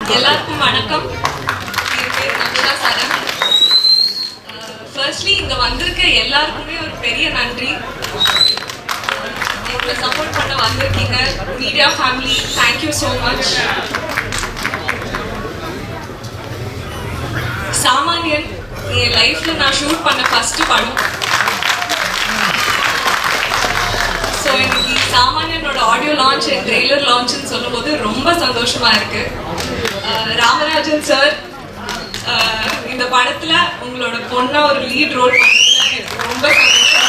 எல்லாருக்கும் வணக்கம் என் பேர் நமிதா சரண் ஃபர்ஸ்ட்லி இங்க வந்திருக்க எல்லாருக்குமே ஒரு பெரிய நன்றி எங்களை சப்போர்ட் பண்ண வந்திருக்கீங்க media family thank you so much Saamaniyan என் லைஃப்ல நான் ஷூட் பண்ண ஃபர்ஸ்ட் படம் ஸோ இன்னைக்கு சாமானியனோட ஆடியோ லான்ச் அண்ட் ட்ரெய்லர் லான்ச்னு சொல்லும்போது ரொம்ப சந்தோஷமா இருக்கு அஹ் ராமராஜன் சார் இந்த படத்துல உங்களோட பொண்ணா ஒரு லீட் ரோல் பண்ணதுல எனக்கு ரொம்ப சந்தோஷம்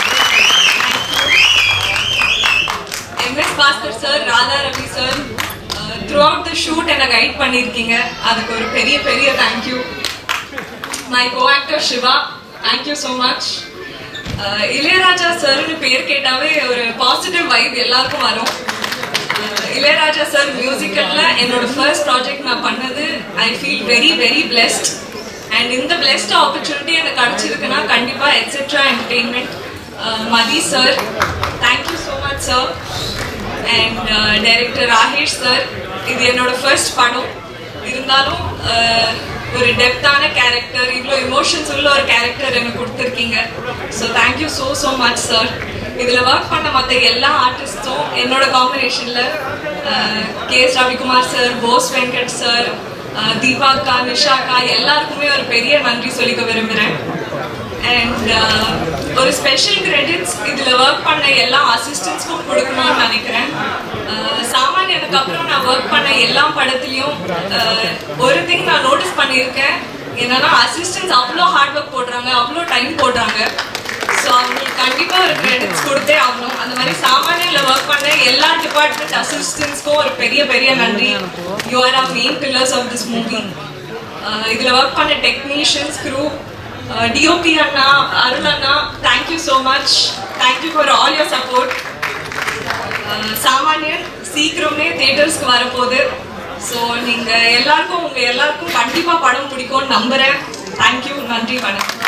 MS Bhaskar sir Radha Ravi sir throughout the shoot என்னை கைட் பண்ணியிருக்கீங்க அதுக்கு ஒரு பெரிய பெரிய thank you my co actor Siva thank you so much Ilaiyaraaja சார்னு பேர் கேட்டாவே ஒரு பாசிட்டிவ் வைப் எல்லாருக்கும் வரும் அஹ் இளையராஜா சார் மியூசிக்கல்ல என்னோட ஃபர்ஸ்ட் ப்ராஜெக்ட் நான் பண்ணது I feel very very blessed and இந்த பிளெஸ்ட் ஆப்பர்ச்சுனிட்டி எனக்கு கிடைச்சிருக்குன்னா கண்டிப்பா etcetera entertainment Mathi sir thank you so much sir and director Rakesh sir இது என்னோட ஃபர்ஸ்ட் படம் இருந்தாலும் அஹ், ஒரு டெப்தான கேரக்டர் இவ்வளோ எமோஷன்ஸ் உள்ள ஒரு கேரக்டர் எனக்கு கொடுத்துருக்கீங்க so thank you so so much sir இதில் ஒர்க் பண்ண மற்ற எல்லா ஆர்டிஸ்டும் என்னோட காம்பினேஷனில் K S Ravikumar sir Bose Venkat sir தீபாக்கா நிஷாக்கா எல்லாருக்குமே ஒரு பெரிய நன்றி சொல்லிக்க விரும்புகிறேன் அண்ட் ஒரு ஸ்பெஷல் கிரெடிட்ஸ் இதில் ஒர்க் பண்ண எல்லா அசிஸ்டன்ஸ்க்கும் கொடுக்கணும்னு நினைக்கிறேன் அஹ் சாமானியனுக்கு அப்புறம் நான் ஒர்க் பண்ண எல்லா படத்துலையும் அஹ், ஒரு திங் நான் நோட்டீஸ் பண்ணியிருக்கேன் என்னன்னா அசிஸ்டன்ஸ் அவ்வளோ ஹார்ட் ஒர்க் போடுறாங்க அவ்வளோ டைம் போடுறாங்க ஸோ அவங்களுக்கு கண்டிப்பாக ஒரு கிரெடிட்ஸ் கொடுத்தே ஆகணும் அந்த மாதிரி சாமானியில் ஒர்க் பண்ண எல்லா டிபார்ட்மெண்ட் அசிஸ்டன்ஸ்க்கும் ஒரு பெரிய பெரிய நன்றி you are are main pillars of this movie இதில் ஒர்க் பண்ண டெக்னீஷியன்ஸ் குரூ டிஓபி அண்ணா அருள் அண்ணா thank you so much thank you for all your support Saamaniyan சீக்கிரமே தியேட்டர்ஸ்க்கு வரப்போகுது ஸோ நீங்கள் எல்லாருக்கும் உங்கள் எல்லாருக்கும் கண்டிப்பாக படம் பிடிக்கும்னு நம்புகிறேன் தேங்க்யூ நன்றி வணக்கம்